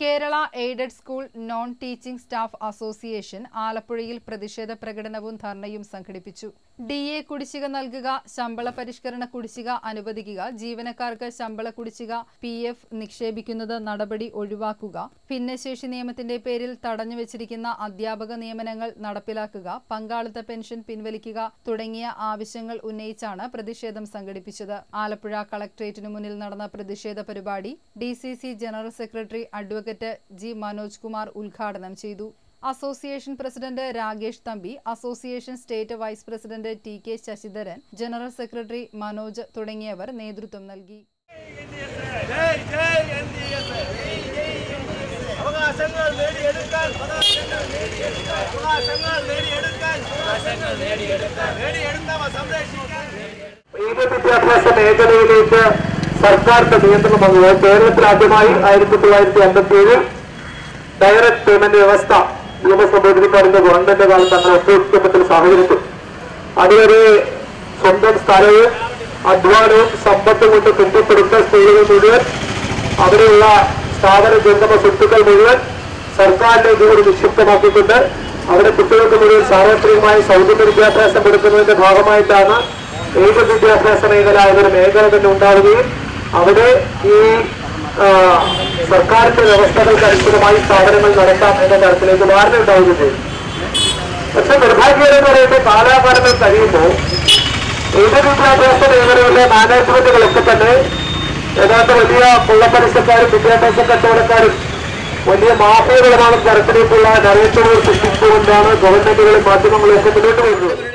Kerala aided school non teaching staff association ആലപ്പുഴയിൽ പ്രതിഷേധ പ്രകടനവും ധർണയും സംഘടിപ്പിച്ചു ഡി എ കുടിശ്ശിക നൽകുക ശമ്പള പരിഷ്കരണ കുടിശ്ശിക അനുവദിക്കുക ജീവനക്കാർക്ക് ശമ്പള കുടിശ്ശിക പി എഫ് നിക്ഷേപിക്കുന്നത് നടപടി ഒഴിവാക്കുക ഭിന്നശേഷി നിയമത്തിന്റെ പേരിൽ തടഞ്ഞുവച്ചിരിക്കുന്ന അധ്യാപക നിയമനങ്ങൾ നടപ്പിലാക്കുക പങ്കാളിത്ത പെൻഷൻ പിൻവലിക്കുക തുടങ്ങിയ ആവശ്യങ്ങൾ ഉന്നയിച്ചാണ് പ്രതിഷേധം സംഘടിപ്പിച്ചത് ആലപ്പുഴ കളക്ട്രേറ്റിനു മുന്നിൽ നടന്ന പ്രതിഷേധ പരിപാടി D C C general secretary advocate G Manoj Kumar ഉദ്ഘാടനം ചെയ്തു association president Rakesh Thampi association state vice president T K Sasidharan general secretary Manoj തുടങ്ങിയവർ നേതൃത്വം നൽകി ജയ് ജയ് എൻ ഡി എസ് അവകാശങ്ങൾ നേടിയെടുക്കാൻ അവകാശങ്ങൾ നേടിയെടുക്കാൻ നേടിയെടുത്തവ സംരക്ഷിക്കാൻ ഏത് വിദ്യാഭ്യാസ മേഖലയിലേക്ക് സർക്കാരിന്റെ നിയന്ത്രണം വന്നത് കേരളത്തിൽ ആദ്യമായി ആയിരത്തി തൊള്ളായിരത്തി അമ്പത്തി ഏഴിൽ ഡയറക്ട് പേയ്മെന്റ് വ്യവസ്ഥ നിയമസഭയിൽക്കാരുടെ ഗവൺമെന്റ് കാലത്ത് അങ്ങനെ ഒത്തുവയ്ക്കപ്പെട്ട സാഹചര്യത്തിൽ അതുവരെ സ്വന്തം സ്ഥലവും അധ്വാനവും സമ്പത്തും കൊണ്ട് തുമ്പപ്പെടുത്ത സ്ത്രീകൾ മുഴുവൻ അവിടെയുള്ള സ്ഥാപന ജംഗമ സ്വത്തുക്കൾ മുഴുവൻ സർക്കാരിന്റെ ഇതുകൂടി നിക്ഷിപ്തമാക്കിക്കൊണ്ട് അവിടെ കുട്ടികൾക്ക് മുഴുവൻ സാർവത്രികമായി സൗജന്യ വിദ്യാഭ്യാസം കൊടുക്കുന്നതിന്റെ ഭാഗമായിട്ടാണ് ഏത് വിദ്യാഭ്യാസ മേഖല എന്നൊരു മേഖല തന്നെ ഉണ്ടാവുകയും അവിടെ ഈ ആ, സർക്കാരിന്റെ വ്യവസ്ഥകൾക്ക് അനുസൃതമായി സ്ഥാപനങ്ങൾ നടത്താം എന്ന തരത്തിലേക്ക് ധാരണ ഉണ്ടാവുകയും ചെയ്തു പക്ഷെ നിർഭാഗ്യം എന്ന് പറയുമ്പോൾ കാലാകാലങ്ങൾ കഴിയുമ്പോൾ ഏത് വിദ്യാഭ്യാസ മേഖലയിലെ മാനേജ്മെന്റുകളൊക്കെ തന്നെ ഏതാണ്ട് വലിയ കൊള്ളപ്പലിശക്കാരും വിദ്യാഭ്യാസ കച്ചവടക്കാരും വലിയ മാഫിയകളുമാണ് തരത്തിലേക്കുള്ള നരേന്ദ്രങ്ങൾ സൃഷ്ടിച്ചുകൊണ്ടാണ് ഗവൺമെന്റുകളും മാധ്യമങ്ങളും ഒക്കെ മുന്നോട്ട് വരുന്നത്